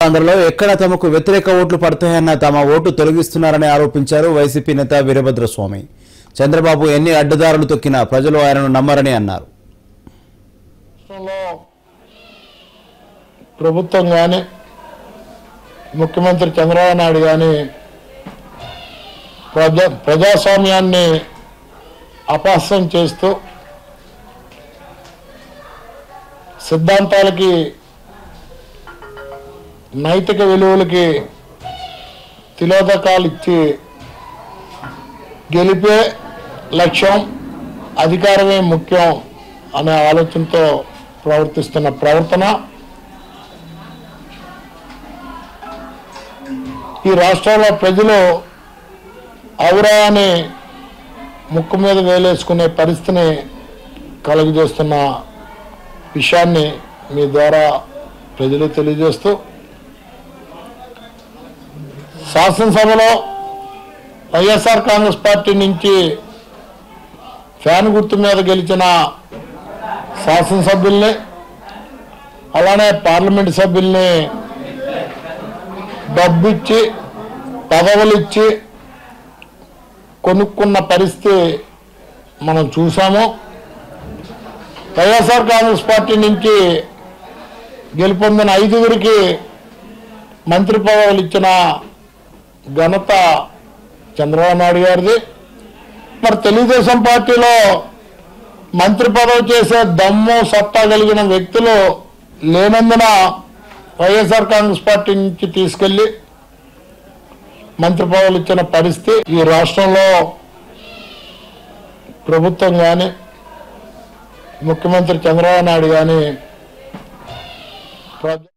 ఆంధ్రలో ఎక్కడ తమకు వ్యతిరేక ఓట్లు పడతాయన్న తమ ఓటు తొలగిస్తున్నారని ఆరోపించారు వైసీపీ నేత వీరభద్రస్వామి చంద్రబాబు ఎన్ని అడ్డదారులు తొక్కినా ప్రజలు ఆయనను నమ్మరని అన్నారు రాష్ట్రంలో ప్రభుత్వం కానీ ముఖ్యమంత్రి చంద్రబాబు నాయుడు కానీ ప్రజా ప్రజాస్వామ్యాన్ని అపహాస్యం చేస్తూ సిద్ధాంతాలకి నైతిక విలువలకి తిలోదకాలు ఇచ్చి గెలిపే లక్ష్యం అధికారమే ముఖ్యం అనే ఆలోచనతో ప్రవర్తిస్తున్న ప్రవర్తన ఈ రాష్ట్రంలో ప్రజలు ఔరా అని ముక్కు మీద వేలేసుకునే పరిస్థితిని కలుగజేస్తున్న విషయాన్ని మీ ద్వారా ప్రజలు తెలియజేస్తూ శాసనసభలో వైఎస్ఆర్ కాంగ్రెస్ పార్టీ నుంచి ఫ్యాన్ గుర్తు మీద గెలిచిన శాసనసభ్యుల్ని అలానే పార్లమెంట్ సభ్యుల్ని డబ్బిచ్చి పదవులిచ్చి కొనుక్కున్న పరిస్థితి మనం చూసాము వైఎస్ఆర్ కాంగ్రెస్ పార్టీ నుంచి గెలుపొందిన ఐదుగురికి మంత్రి పదవులు ఇచ్చిన ఘనత చంద్రబాబు నాయుడు గారిది మరి తెలుగుదేశం పార్టీలో మంత్రి పదవి చేసే దమ్ము సత్తా కలిగిన వ్యక్తులు లేనందున వైఎస్ఆర్ కాంగ్రెస్ పార్టీ నుంచి తీసుకెళ్లి మంత్రి పదవులు ఇచ్చిన పరిస్థితి ఈ రాష్ట్రంలో ప్రభుత్వం కానీ ముఖ్యమంత్రి చంద్రబాబు నాయుడు కానీ ప్రజ